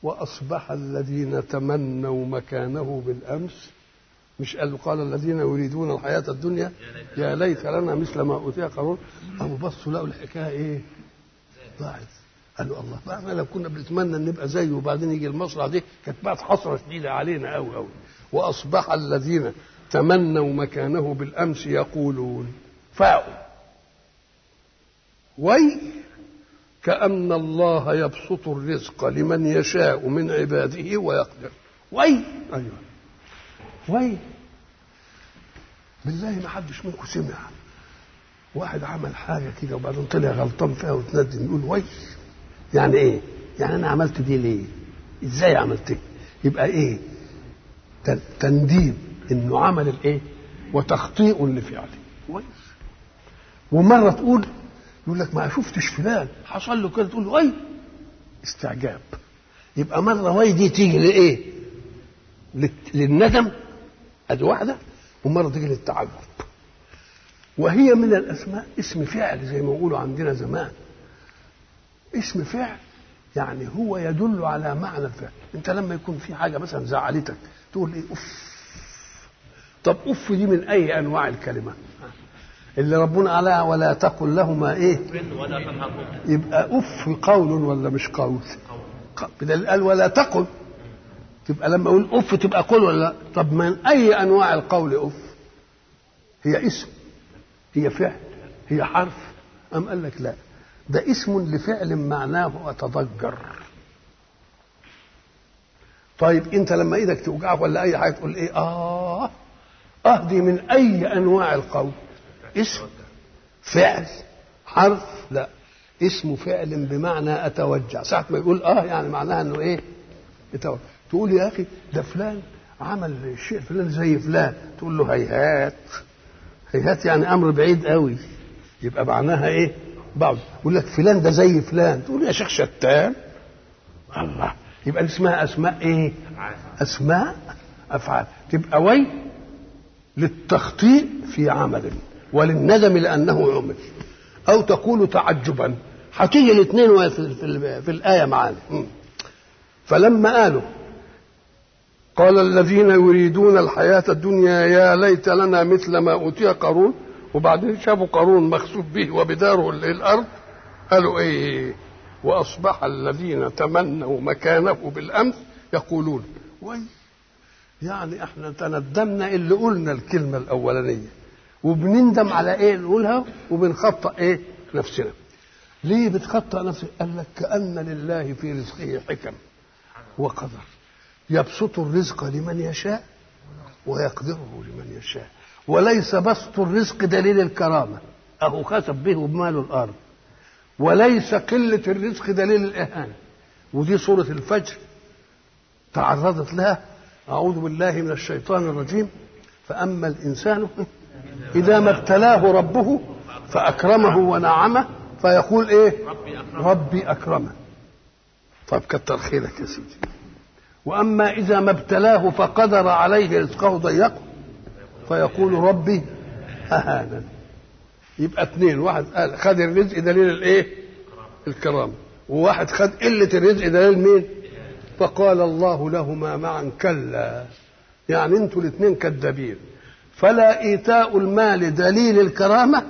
وأصبح الذين تمنوا مكانه بالأمس مش قال قال الذين يريدون الحياة الدنيا يا ليت لنا مثل ما أوتي قارون أبو بصوا لقوا الحكاية إيه ضاعت قالوا الله بقى احنا لو كنا بنتمنى ان نبقى زيه وبعدين يجي المصرع دي كانت بقت حسره شديده علينا قوي قوي واصبح الذين تمنوا مكانه بالامس يقولون فاعوا وي كأن الله يبسط الرزق لمن يشاء من عباده ويقدر وي أيوة وي بالله ما حدش منكم سمع واحد عمل حاجة كده وبعدين طلع غلطان فيها وتندم يقول وي يعني ايه؟ يعني انا عملت دي ليه؟ ازاي عملت ايه؟ يبقى ايه؟ تنديم انه عمل الايه؟ وتخطيء لفعله كويس ومره تقول يقول لك ما شفتش فلان حصل له كده تقول له اي استعجاب يبقى مره وي دي تيجي لايه؟ للندم ادي واحده ومره تيجي للتعجب وهي من الاسماء اسم فعل زي ما يقولوا عندنا زمان اسم فعل يعني هو يدل على معنى الفعل انت لما يكون في حاجه مثلا زعلتك تقول ايه اف طب اف دي من اي انواع الكلمه اللي ربنا عليها ولا تقل لهما ايه يبقى اف قول ولا مش قول بدل قال ولا تقل تبقى لما اقول اف تبقى قول ولا لا طب من اي انواع القول اف هي اسم هي فعل هي حرف ام قال لك لا ده اسم لفعل معناه اتضجر طيب انت لما ايدك توجعك ولا اي حاجه تقول ايه اه اه دي من اي انواع القول اسم فعل حرف لا اسم فعل بمعنى اتوجع ساعه ما يقول اه يعني معناها انه ايه يتوجع تقول يا اخي ده فلان عمل الشيء فلان زي فلان تقول له هيهات هيهات يعني امر بعيد قوي يبقى معناها ايه بعض يقول لك فلان ده زي فلان تقول يا شيخ شتان الله يبقى اسمها اسماء ايه اسماء افعال تبقى وي للتخطيء في عمل وللندم لانه عمل او تقول تعجبا هتيجي الاثنين في, في, في الايه معانا فلما قالوا قال الذين يريدون الحياة الدنيا يا ليت لنا مثل ما أوتي قارون وبعدين شافوا قارون مخسوف به وبداره الأرض قالوا إيه وأصبح الذين تمنوا مكانه بالأمس يقولون وي يعني احنا تندمنا اللي قلنا الكلمة الأولانية وبنندم على ايه نقولها وبنخطأ ايه نفسنا ليه بتخطأ نفسك قال لك كأن لله في رزقه حكم وقدر يبسط الرزق لمن يشاء ويقدره لمن يشاء وليس بسط الرزق دليل الكرامة أهو خسب به بمال الأرض وليس قلة الرزق دليل الإهانة ودي سورة الفجر تعرضت لها أعوذ بالله من الشيطان الرجيم فأما الإنسان إذا ما ابتلاه ربه فأكرمه ونعمه فيقول إيه ربي أكرمه طيب كتر خيرك يا سيدي واما اذا ما ابتلاه فقدر عليه رزقه ضيقه فيقول ربي اهانا يبقى اثنين واحد قال خد الرزق دليل الايه الكرامه وواحد خد قله الرزق دليل مين فقال الله لهما معا كلا يعني انتوا الاثنين كذابين فلا ايتاء المال دليل الكرامه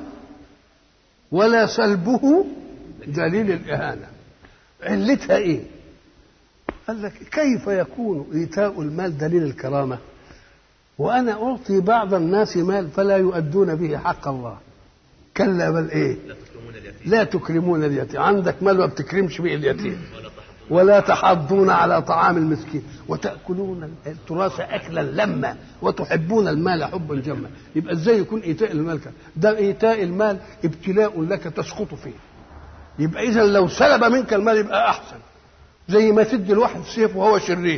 ولا سلبه دليل الاهانه علتها ايه قال لك كيف يكون إيتاء المال دليل الكرامة وأنا أعطي بعض الناس مال فلا يؤدون به حق الله كلا بل إيه لا تكرمون اليتيم عندك مال ما بتكرمش به اليتيم ولا تحضون على طعام المسكين وتأكلون التراث أكلا لما وتحبون المال حبا جما يبقى ازاي يكون إيتاء المال ده إيتاء المال ابتلاء لك تسقط فيه يبقى إذا لو سلب منك المال يبقى أحسن زي ما تدي الواحد سيف وهو شرير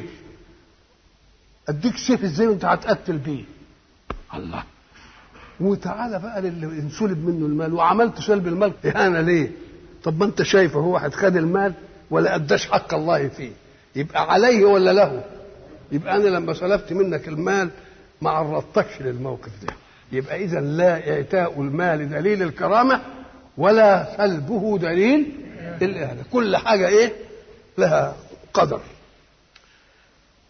اديك سيف ازاي وانت هتقتل بيه الله وتعالى بقى للي انسلب منه المال وعملت سلب المال اهانه ليه طب ما انت شايف هو واحد خد المال ولا اداش حق الله فيه يبقى عليه ولا له يبقى انا لما سلبت منك المال ما عرضتكش للموقف ده يبقى اذا لا اعتاء المال دليل الكرامه ولا سلبه دليل الاهانه كل حاجه ايه لها قدر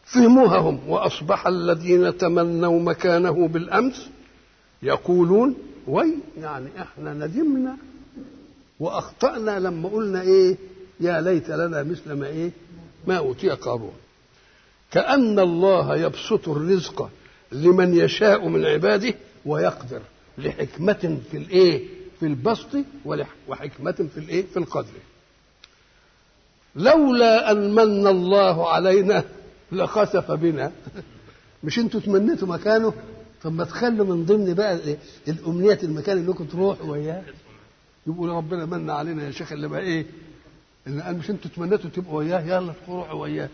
فهموها هم واصبح الذين تمنوا مكانه بالامس يقولون وي يعني احنا ندمنا واخطانا لما قلنا ايه يا ليت لنا مثل ما ايه ما اوتي قارون كان الله يبسط الرزق لمن يشاء من عباده ويقدر لحكمة في الايه؟ في البسط وحكمة في الايه؟ في القدر. لولا ان من الله علينا لخسف بنا مش انتوا تمنيتوا مكانه طب ما تخلوا من ضمن بقى الامنيات المكان اللي كنتوا تروحوا وياه يبقوا ربنا من علينا يا شيخ اللي بقى ايه؟ ان قال مش انتوا تمنيتوا تبقوا وياه يلا تروحوا وياه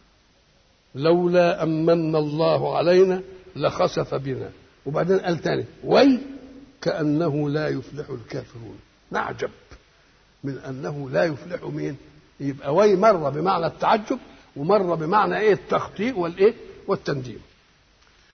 لولا ان من الله علينا لخسف بنا وبعدين قال تاني وي كأنه لا يفلح الكافرون نعجب من أنه لا يفلح مين يبقى وي مرة بمعنى التعجب ومرة بمعنى إيه التخطيء والإيه والتنديم